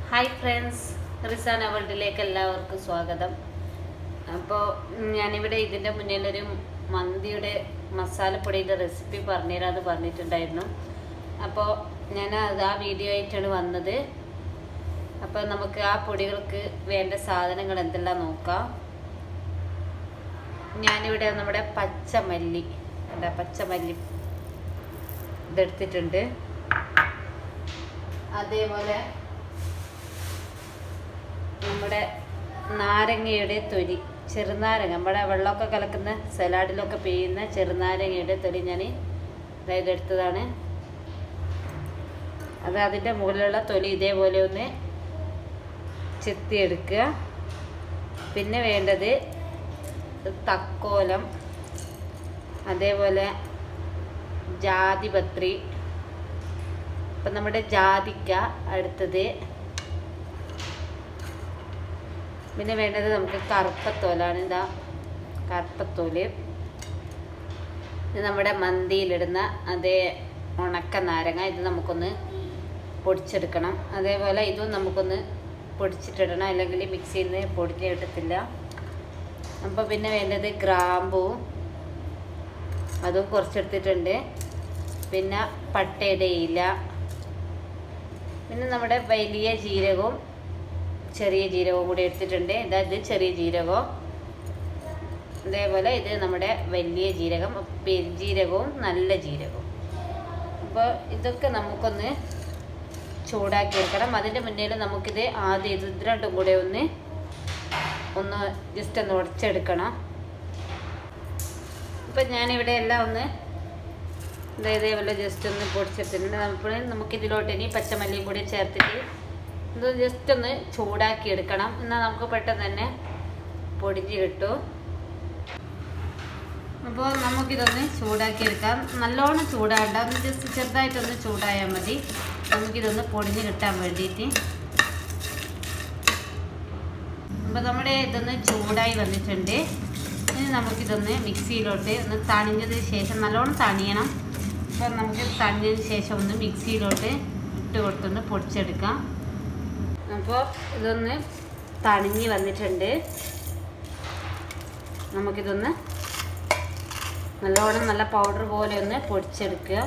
hi friends Rizana വേൾഡിലേക്ക് എല്ലാവർക്കും സ്വാഗതം അപ്പോൾ ഞാനിവിടെ ഇതിൻ്റെ മുന്നിലൊരു മന്തിയുടെ മസാലപ്പൊടിയുടെ റെസിപ്പി പറഞ്ഞുതരാമെന്ന് പറഞ്ഞിട്ടുണ്ടായിരുന്നു അപ്പോൾ ഞാൻ അത് ആ വീഡിയോ ആയിട്ടാണ് വന്നത് അപ്പോൾ നമുക്ക് ആ പൊടികൾക്ക് വേണ്ട സാധനങ്ങൾ എന്തെല്ലാം നോക്കാം ഞാനിവിടെ നമ്മുടെ പച്ചമല്ലി എന്താ പച്ചമല്ലി ഇതെടുത്തിട്ടുണ്ട് അതേപോലെ നമ്മുടെ നാരങ്ങയുടെ തൊലി ചെറുനാരങ്ങ നമ്മുടെ വെള്ളമൊക്കെ കലക്കുന്ന സലാഡിലൊക്കെ പെയ്യുന്ന ചെറുനാരങ്ങയുടെ തൊലി ഞാൻ അതായത് എടുത്തതാണ് അത് അതിൻ്റെ മുകളിലുള്ള തൊലി ഇതേപോലെ ഒന്ന് ചെത്തിയെടുക്കുക പിന്നെ വേണ്ടത് തക്കോലം അതേപോലെ ജാതിപത്രി ഇപ്പം നമ്മുടെ ജാതിക്ക അടുത്തത് പിന്നെ വേണ്ടത് നമുക്ക് കറുപ്പത്തോലാണ് ഇതാ കറുപ്പത്തോല് ഇത് നമ്മുടെ മന്തിയിലിടുന്ന അതേ ഉണക്ക നാരങ്ങ ഇത് നമുക്കൊന്ന് പൊടിച്ചെടുക്കണം അതേപോലെ ഇതും നമുക്കൊന്ന് പൊടിച്ചിട്ടിടണം അല്ലെങ്കിൽ മിക്സിയിൽ നിന്ന് പൊടിഞ്ഞ് കിട്ടത്തില്ല അപ്പോൾ പിന്നെ വേണ്ടത് ഗ്രാമ്പൂ അതും കുറച്ചെടുത്തിട്ടുണ്ട് പിന്നെ പട്ടയുടെ ഇല പിന്നെ നമ്മുടെ വലിയ ജീരകവും ചെറിയ ജീരകവും കൂടി എടുത്തിട്ടുണ്ട് ഇതായത് ചെറിയ ജീരകവും അതേപോലെ ഇത് നമ്മുടെ വലിയ ജീരകം പെരുജീരകവും നല്ല ജീരകവും അപ്പോൾ ഇതൊക്കെ നമുക്കൊന്ന് ചൂടാക്കി എടുക്കണം അതിൻ്റെ മുന്നിൽ നമുക്കിത് ആദ്യം ഇത് രണ്ടും കൂടെ ഒന്ന് ഒന്ന് ജസ്റ്റ് ഒന്ന് ഉടച്ചെടുക്കണം അപ്പം ഞാനിവിടെ എല്ലാം ഒന്ന് ഇതേപോലെ ജസ്റ്റ് ഒന്ന് പൊടിച്ചെടുത്തിട്ടുണ്ട് അപ്പോൾ നമുക്കിതിലോട്ട് ഇനി പച്ചമല്ലിയും കൂടി ചേർത്തിട്ട് ഇത് ജസ്റ്റ് ഒന്ന് ചൂടാക്കി എടുക്കണം എന്നാൽ നമുക്ക് പെട്ടെന്ന് തന്നെ പൊടിഞ്ഞ് കിട്ടും അപ്പോൾ നമുക്കിതൊന്ന് ചൂടാക്കി എടുക്കാം നല്ലോണം ചൂടാകണ്ട ഒന്ന് ജസ്റ്റ് ചെറുതായിട്ടൊന്ന് ചൂടായാൽ മതി നമുക്കിതൊന്ന് പൊടിഞ്ഞ് കിട്ടാൻ വേണ്ടിയിട്ട് അപ്പോൾ നമ്മുടെ ഇതൊന്ന് ചൂടായി വന്നിട്ടുണ്ട് ഇനി നമുക്കിതൊന്ന് മിക്സിയിലോട്ട് ഒന്ന് തണിഞ്ഞതിന് ശേഷം നല്ലോണം തണിയണം അപ്പോൾ നമുക്ക് തണിഞ്ഞതിന് ശേഷം ഒന്ന് മിക്സിയിലോട്ട് ഇട്ട് കൊടുത്തൊന്ന് പൊടിച്ചെടുക്കാം അപ്പോൾ ഇതൊന്ന് തണിഞ്ഞ് വന്നിട്ടുണ്ട് നമുക്കിതൊന്ന് നല്ലോണം നല്ല പൗഡർ പോലെ ഒന്ന് പൊടിച്ചെടുക്കുക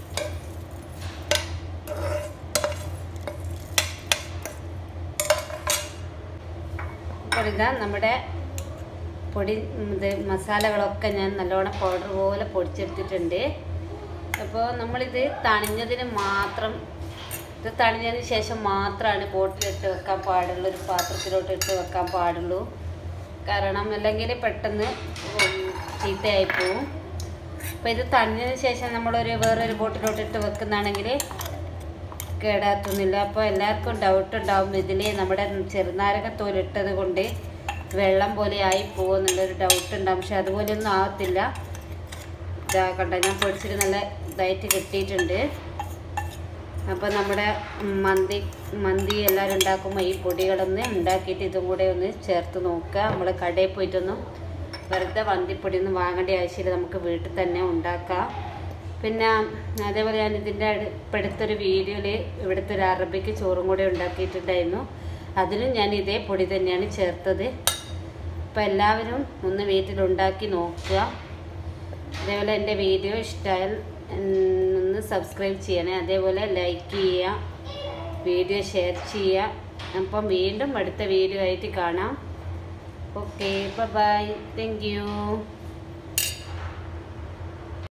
അപ്പോൾ ഇതാ നമ്മുടെ പൊടി ഇത് മസാലകളൊക്കെ ഞാൻ നല്ലോണം പൗഡർ പോലെ പൊടിച്ചെടുത്തിട്ടുണ്ട് അപ്പോൾ നമ്മളിത് തണിഞ്ഞതിന് മാത്രം ഇത് തണിഞ്ഞതിന് ശേഷം മാത്രമാണ് ബോട്ടിലിട്ട് വെക്കാൻ പാടുള്ളൂ ഒരു പാത്രത്തിലോട്ട് ഇട്ട് വെക്കാൻ പാടുള്ളൂ കാരണം അല്ലെങ്കിൽ പെട്ടെന്ന് ചീത്തയായി പോവും അപ്പോൾ ഇത് തണിഞ്ഞതിന് ശേഷം നമ്മളൊരു വേറൊരു ബോട്ടിലോട്ട് ഇട്ട് വെക്കുന്നതാണെങ്കിൽ കേടാത്തുന്നില്ല അപ്പോൾ എല്ലാവർക്കും ഡൗട്ട് ഉണ്ടാവും ഇതിൽ നമ്മുടെ ചെറുനാരക തോലിട്ടത് കൊണ്ട് വെള്ളം പോലെ ആയി പോകുമെന്നുള്ളൊരു ഡൗട്ട് ഉണ്ടാവും പക്ഷെ അതുപോലെയൊന്നും ആകത്തില്ല ഇതാ കണ്ട ഞാൻ പൊടിച്ചിട്ട് നല്ല ഇതായിട്ട് കിട്ടിയിട്ടുണ്ട് അപ്പോൾ നമ്മുടെ മന്തി മന്തി എല്ലാവരും ഉണ്ടാക്കുമ്പോൾ ഈ പൊടികളൊന്ന് ഉണ്ടാക്കിയിട്ട് ഇതും കൂടെ ഒന്ന് ചേർത്ത് നോക്കുക നമ്മൾ കടയിൽ പോയിട്ടൊന്നും വെറുതെ മന്തിപ്പൊടി ഒന്നും വാങ്ങേണ്ട ആവശ്യമില്ല നമുക്ക് വീട്ടിൽ തന്നെ ഉണ്ടാക്കാം പിന്നെ അതേപോലെ ഞാൻ ഇതിൻ്റെ അടുത്തൊരു വീഡിയോയിൽ ഇവിടുത്തെ ഒരു അറബിക്ക് ചോറും കൂടെ ഉണ്ടാക്കിയിട്ടുണ്ടായിരുന്നു അതിലും ഞാൻ ഇതേ പൊടി തന്നെയാണ് ചേർത്തത് അപ്പോൾ എല്ലാവരും ഒന്ന് വീട്ടിലുണ്ടാക്കി നോക്കുക അതേപോലെ എൻ്റെ വീഡിയോ ഇഷ്ടമായാൽ ഒന്ന് സബ്സ്ക്രൈബ് ചെയ്യണേ അതേപോലെ ലൈക്ക് ചെയ്യുക വീഡിയോ ഷെയർ ചെയ്യുക അപ്പം വീണ്ടും അടുത്ത വീഡിയോ ആയിട്ട് കാണാം ഓക്കെ ബൈ താങ്ക് യു